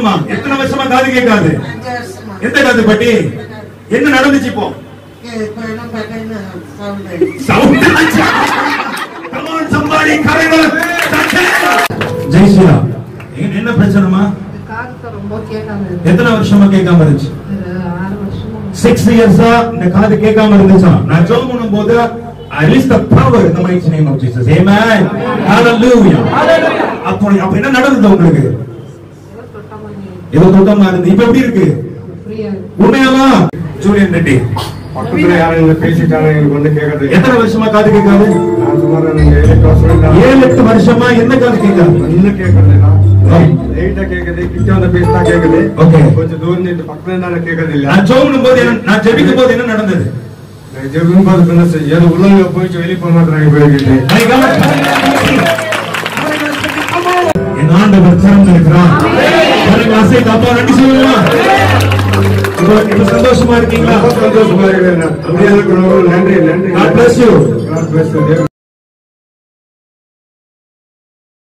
சொல்லுமா எத்தனை வருஷமா காது கேட்காது அஞ்சு வருஷமா எந்த காது பாட்டி என்ன நடந்துச்சு இப்போ இப்ப என்ன பார்த்தீங்கன்னா சவுண்ட் சவுண்ட் ஆச்சா Come on, somebody, கரங்கள் தட்டு. ஜெய் ஸ்ரீராம் என்ன- என்ன பிரச்சனைமா காதுக்கு ரொம்ப கேட்காம இருக்கு எத்தனை வருஷமா கேட்காம இருந்துச்சு ஒரு ஆறு வருஷமா சிக்ஸ் இயர்ஸா இந்த காது கேட்காம இருந்துச்சா நான் ஜெபம் பண்ணும்போது I release the power in the mighty name of Jesus. Amen. Hallelujah. அப்போ அப்ப என்ன நடந்தது உங்களுக்கு ஏதோ தொட்ட மாதிரி ஏதோ தொட்டமா இருந்து இப்ப எப்படி இருக்கு ஃப்ரீயா இருக்கு உண்மையாவா ஜூலியன் ரெட்டி பக்கத்துல யாரும் இங்க பேசிட்டாங்க எனக்கு வந்து கேட்கறது எத்தனை வருஷமா காது கேட்காது நான் சுமார் எனக்கு ஏழு எட்டு வருஷம் தான். ஏழு எட்டு வருஷமா என்ன காது கேட்காது வந்து கேட்கறது நான். Right. லைட்டா கேக்குது கிட்ட வந்து பேசினா கேக்குது Okay. கொஞ்சம் தூரம் நின்று பக்கத்துல இருந்தா கேட்கறது இல்ல நான் ஜெபம் போது என்ன நான் ஜெபிக்கும் போது என்ன நடந்தது நான் ஜெபம் பார்த்து என்ன செய்ய ஏதோ உள்ள போயிட்டு வெளியே போக மாட்டாங்க போய்கிட்டு My God. என் ஆண்டவர் திறந்திருக்கிறான் பாருங்க, அசைத்து அப்பா நன்றி சொல்லுமா இப்போ இப்போ சந்தோஷமா இருக்கீங்களா ரொம்ப சந்தோஷமா இருக்கிறேன் அப்படியே இருக்கிறவங்க நன்றி நன்றி God bless you. God bless you.